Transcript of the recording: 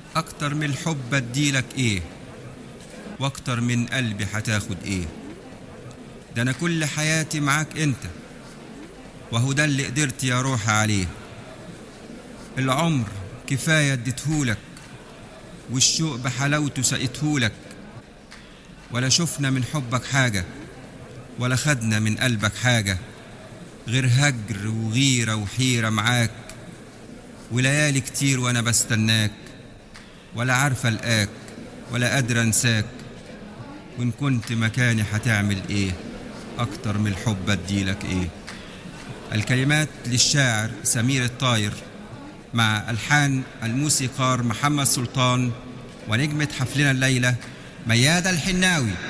أكتر من الحب أديلك إيه وأكتر من قلبي هتاخد إيه ده أنا كل حياتي معاك أنت وهو ده اللي قدرت يا روحي عليه العمر كفاية اديتهولك والشوق بحلاوته سقيتهولك ولا شفنا من حبك حاجة ولا خدنا من قلبك حاجة غير هجر وغيرة وحيرة معاك وليالي كتير وانا بستناك ولا عارفة القاك ولا قادرة انساك وان كنت مكاني هتعمل ايه اكتر من الحب اديلك ايه الكلمات للشاعر سمير الطاير مع الحان الموسيقار محمد سلطان ونجمة حفلنا الليلة ميادة الحناوي